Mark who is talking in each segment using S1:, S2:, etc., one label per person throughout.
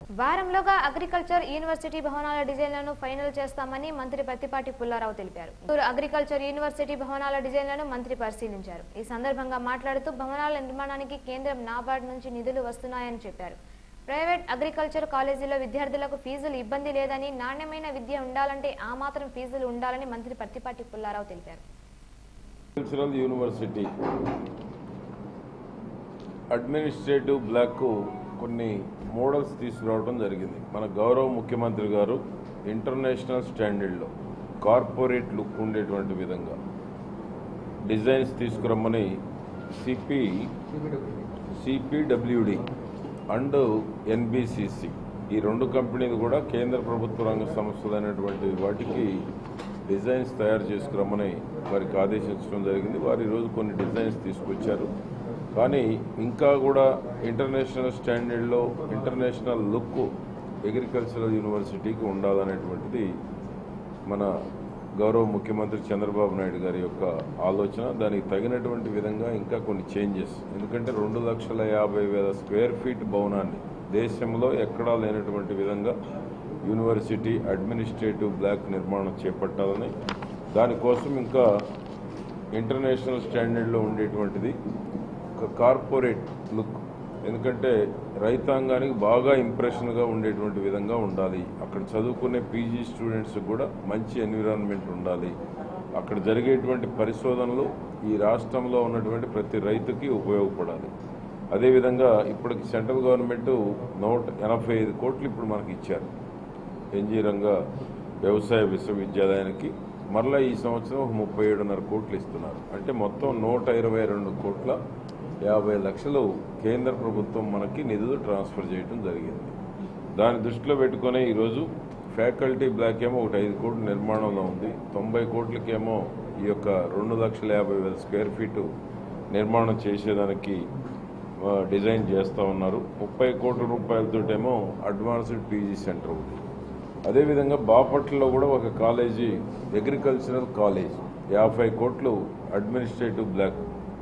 S1: వారంలోగా agriculture university భవనాల డిజైన్లను final చేస్తామని మంత్రి పత్తిపాటి పుల్లారావు తెలిపారు చిత్తూరు అగ్రికల్చర్ యూనివర్సిటీ భవనాల డిజైన్లను మంత్రి పరిశీలించారు ఈ సందర్భంగా మాట్లాడుతూ భవనాల నిర్మాణానికి కేంద్రం నాబార్డ్ నుంచి నిధులు వస్తున్నాయని చెప్పారు ప్రైవేట్ అగ్రికల్చర్ కాలేజీలో విద్యార్థులకు ఫీజులు ఇబ్బంది లేదని నాణ్యమైన విద్య ఉండాలంటే ఆ మాత్రం ఫీజులు ఉండాలని మంత్రి పత్తిపాటి పుల్లారావు తెలిపారు
S2: కల్చరల్ యూనివర్సిటీ అడ్మినిస్ట్రేటివ్ బ్లాక్ కొన్ని మోడల్స్ తీసుకురావడం జరిగింది మన గౌరవ ముఖ్యమంత్రి గారు ఇంటర్నేషనల్ స్టాండర్డ్లో కార్పొరేట్ లుక్ ఉండేటువంటి విధంగా డిజైన్స్ తీసుకురమ్మని సిపి సిపిడబ్ల్యూడి అండ్ ఎన్బిసిసి ఈ రెండు కంపెనీలు కూడా కేంద్ర ప్రభుత్వ రంగ సంస్థలైనటువంటి వాటికి డిజైన్స్ తయారు చేసుకురమ్మని వారికి ఆదేశించడం జరిగింది వారు ఈరోజు కొన్ని డిజైన్స్ తీసుకొచ్చారు కానీ ఇంకా కూడా ఇంటర్నేషనల్ స్టాండర్డ్లో ఇంటర్నేషనల్ లుక్ అగ్రికల్చరల్ యూనివర్సిటీకి ఉండాలనేటువంటిది మన గౌరవ ముఖ్యమంత్రి చంద్రబాబు నాయుడు గారి యొక్క ఆలోచన దానికి తగినటువంటి విధంగా ఇంకా కొన్ని చేంజెస్ ఎందుకంటే రెండు లక్షల యాభై వేల స్క్వేర్ ఫీట్ భవనాన్ని దేశంలో ఎక్కడా లేనటువంటి విధంగా యూనివర్సిటీ అడ్మినిస్ట్రేటివ్ బ్లాక్ నిర్మాణం చేపట్టాలని దానికోసం ఇంకా ఇంటర్నేషనల్ స్టాండర్డ్లో ఉండేటువంటిది ఒక కార్పొరేట్ లుక్ ఎందుకంటే రైతాంగానికి బాగా ఇంప్రెషన్గా ఉండేటువంటి విధంగా ఉండాలి అక్కడ చదువుకునే పీజీ స్టూడెంట్స్ కూడా మంచి ఎన్విరాన్మెంట్ ఉండాలి అక్కడ జరిగేటువంటి పరిశోధనలు ఈ రాష్ట్రంలో ఉన్నటువంటి ప్రతి రైతుకి ఉపయోగపడాలి అదేవిధంగా ఇప్పటికి సెంట్రల్ గవర్నమెంట్ నూట ఎనభై ఐదు కోట్లు ఇప్పుడు మనకి ఇచ్చారు ఎన్జీ రంగ వ్యవసాయ విశ్వవిద్యాలయానికి మరలా ఈ సంవత్సరం ఒక ముప్పై ఏడున్నర కోట్లు ఇస్తున్నారు అంటే మొత్తం నూట ఇరవై రెండు కోట్ల యాభై లక్షలు కేంద్ర ప్రభుత్వం మనకి నిధులు ట్రాన్స్ఫర్ చేయడం జరిగింది దాన్ని దృష్టిలో పెట్టుకుని ఈరోజు ఫ్యాకల్టీ బ్లాక్ ఏమో ఒకటి ఐదు కోట్ల నిర్మాణంలో ఉంది తొంభై కోట్లకేమో ఈ యొక్క రెండు లక్షల యాభై వేల స్క్వేర్ ఫీటు నిర్మాణం చేసేదానికి ఆ, డిజైన్ చేస్తూ ఉన్నారు ముప్పై కోట్ల రూపాయలతోటేమో అడ్వాన్స్డ్ పీజీ సెంటర్ ఉంది అదేవిధంగా బాపట్లలో కూడా ఒక కాలేజీ అగ్రికల్చరల్ కాలేజ్ యాభై కోట్లు అడ్మినిస్ట్రేటివ్ బ్లాక్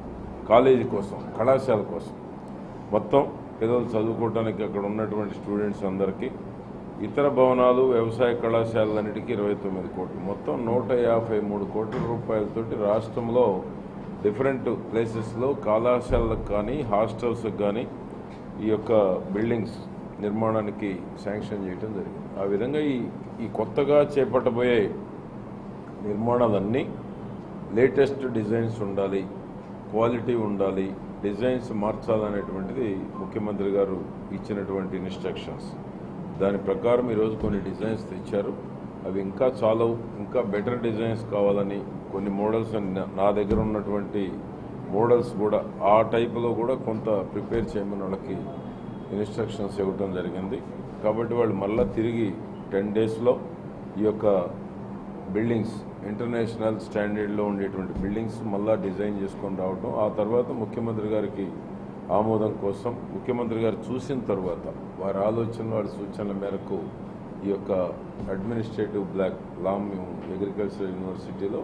S2: కాలేజీ కోసం కళాశాల కోసం మొత్తం పిల్లలు చదువుకోవడానికి అక్కడ ఉన్నటువంటి స్టూడెంట్స్ అందరికీ ఇతర భవనాలు వ్యవసాయ కళాశాలన్నిటికీ ఇరవై తొమ్మిది కోట్లు మొత్తం నూట యాభై మూడు కోట్ల రూపాయలతోటి రాష్ట్రంలో డిఫరెంట్ ప్లేసెస్లో కళాశాలకు కానీ హాస్టల్స్కి కానీ ఈ యొక్క బిల్డింగ్స్ నిర్మాణానికి శాంక్షన్ చేయడం జరిగింది ఆ విధంగా ఈ ఈ కొత్తగా చేపట్టబోయే నిర్మాణాలన్నీ లేటెస్ట్ డిజైన్స్ ఉండాలి క్వాలిటీ ఉండాలి డిజైన్స్ మార్చాలనేటువంటిది ముఖ్యమంత్రి గారు ఇచ్చినటువంటి ఇన్స్ట్రక్షన్స్ దాని ప్రకారం ఈరోజు కొన్ని డిజైన్స్ తెచ్చారు అవి ఇంకా చాలవు ఇంకా బెటర్ డిజైన్స్ కావాలని కొన్ని మోడల్స్ అన్ని- నా దగ్గర ఉన్నటువంటి మోడల్స్ కూడా ఆ టైపులో కూడా కొంత ప్రిపేర్ చేయమని వాళ్ళకి ఇన్స్ట్రక్షన్స్ ఇవ్వడం జరిగింది కాబట్టి వాళ్ళు మళ్ళీ తిరిగి టెన్ డేస్లో ఈ యొక్క బిల్డింగ్స్ ఇంటర్నేషనల్ స్టాండర్డ్లో ఉండేటువంటి బిల్డింగ్స్ మళ్ళా డిజైన్ చేసుకొని రావడం ఆ తర్వాత ముఖ్యమంత్రి గారికి ఆమోదం కోసం ముఖ్యమంత్రి గారు చూసిన తర్వాత వారి ఆలోచన వారి సూచనల మేరకు ఈ యొక్క అడ్మినిస్ట్రేటివ్ బ్లాక్ లామ్ అగ్రికల్చర్ యూనివర్సిటీలో